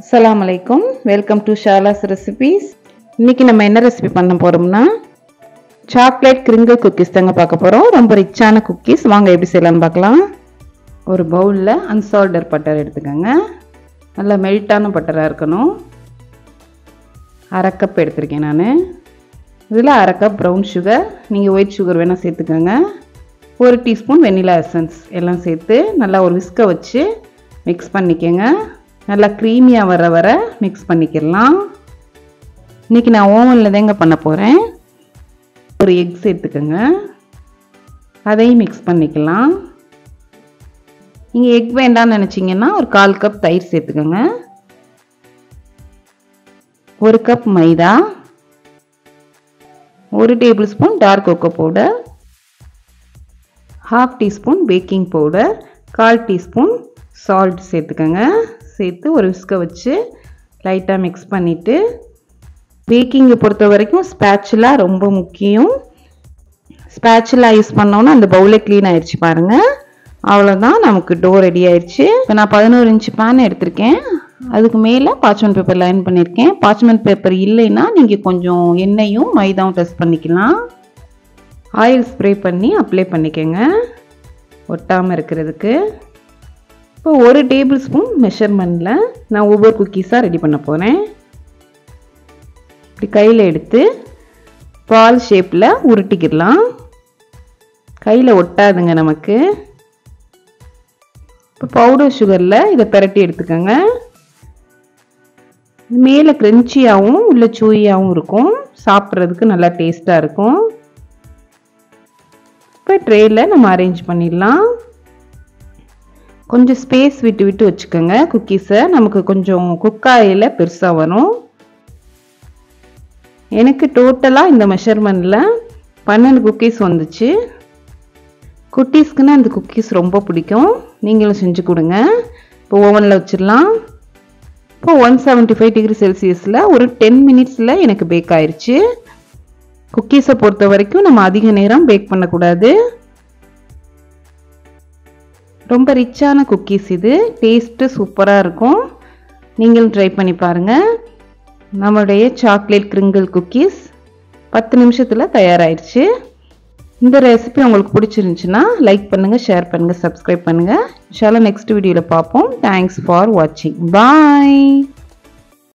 அஸ்ஸலாமு அலைக்கும் welcome to ஷாலாஸ் recipes இன்னைக்கு நம்ம என்ன ரெசிபி பண்ண போறோம்னா சாக்லேட் கிரிங்கிள் குக்கீஸ் தாங்க பார்க்க போறோம் ரொம்ப ரிச்சான குக்கீஸ் வாங்க எப்படி செய்யலாம்னு பார்க்கலாம் ஒரு பவுலில் அன்சால்டர் பட்டர் எடுத்துக்கோங்க நல்லா மெல்ட்டான பட்டராக இருக்கணும் அரை கப் எடுத்திருக்கேன் நான் இதில் அரை கப் ப்ரௌன் சுகர் நீங்கள் ஒயிட் சுகர் வேணால் சேர்த்துக்கோங்க ஒரு டீஸ்பூன் வெண்ணிலா எசன்ஸ் எல்லாம் சேர்த்து நல்லா ஒரு விஸ்கை வச்சு மிக்ஸ் பண்ணிக்கோங்க நல்லா க்ரீமியாக வர வர மிக்ஸ் பண்ணிக்கிடலாம் இன்றைக்கி நான் ஓவனில் தாங்க பண்ண போகிறேன் ஒரு எக் சேர்த்துக்கோங்க அதையும் மிக்ஸ் பண்ணிக்கலாம் நீங்கள் எக் வேண்டாம்னு நினச்சிங்கன்னா ஒரு கால் கப் தயிர் சேர்த்துக்கோங்க ஒரு கப் மைதா ஒரு tablespoon dark cocoa powder half teaspoon baking powder கால் டீஸ்பூன் சால்ட் சேர்த்துக்கோங்க சேர்த்து ஒரு விஸ்கை வச்சு லைட்டாக மிக்ஸ் பண்ணிவிட்டு பேக்கிங்கை பொறுத்த வரைக்கும் ஸ்பேச்சுலாக ரொம்ப முக்கியம் ஸ்பேச்சுலாக யூஸ் பண்ணோன்னா அந்த பவுலே க்ளீன் ஆயிடுச்சு பாருங்கள் அவ்வளோதான் நமக்கு டோ ரெடி ஆயிடுச்சு இப்போ நான் பதினோரு இன்ச்சு பேன் எடுத்திருக்கேன் அதுக்கு மேலே பாச்மெண்ட் பேப்பர் லைன் பண்ணியிருக்கேன் பாச்மெண்ட் பேப்பர் இல்லைன்னா நீங்கள் கொஞ்சம் எண்ணெயும் மைதாவும் டெஸ்ட் பண்ணிக்கலாம் ஆயில் ஸ்ப்ரே பண்ணி அப்ளை பண்ணிக்கோங்க ஒட்டாமல் இருக்கிறதுக்கு இப்போ ஒரு டேபிள் ஸ்பூன் மெஷர்மெண்ட்டில் நான் ஒவ்வொரு குக்கீஸாக ரெடி பண்ண போகிறேன் இப்படி கையில் எடுத்து பால் ஷேப்பில் உருட்டிக்கிடலாம் கையில் ஒட்டாதுங்க நமக்கு இப்போ பவுடர் சுகரில் இதை பிரட்டி எடுத்துக்கோங்க மேலே க்ரென்ச்சியாகவும் உள்ள சூயாகவும் இருக்கும் சாப்பிட்றதுக்கு நல்லா டேஸ்ட்டாக இருக்கும் இப்போ ட்ரேயில் நம்ம அரேஞ்ச் பண்ணிடலாம் கொஞ்சம் ஸ்பேஸ் விட்டு விட்டு வச்சுக்கோங்க குக்கீஸை நமக்கு கொஞ்சம் குக்காயில் பெருசாக வரும் எனக்கு டோட்டலாக இந்த மெஷர்மெண்ட்டில் பன்னெண்டு குக்கீஸ் வந்துச்சு குட்டீஸ்க்குன்னு அந்த குக்கீஸ் ரொம்ப பிடிக்கும் நீங்களும் செஞ்சு கொடுங்க இப்போ ஓவனில் வச்சிடலாம் இப்போ ஒன் செவன்ட்டி ஃபைவ் டிகிரி செல்சியஸில் ஒரு டென் மினிட்ஸில் எனக்கு பேக் ஆயிடுச்சு குக்கீஸை பொறுத்த வரைக்கும் நம்ம அதிக நேரம் பேக் பண்ணக்கூடாது ரொம்ப ரிச்சான குக்கீஸ் இது டேஸ்ட்டு சூப்பராக இருக்கும் நீங்களும் ட்ரை பண்ணி பாருங்கள் நம்மளுடைய சாக்லேட் கிரிங்கிள் குக்கீஸ் பத்து நிமிஷத்தில் தயாராகிடுச்சு இந்த ரெசிபி உங்களுக்கு பிடிச்சிருந்துச்சுன்னா லைக் பண்ணுங்கள் ஷேர் பண்ணுங்கள் சப்ஸ்கிரைப் பண்ணுங்கள் இன்ஷால்லா நெக்ஸ்ட் வீடியோவில் பார்ப்போம் தேங்க்ஸ் ஃபார் வாட்சிங் பாய்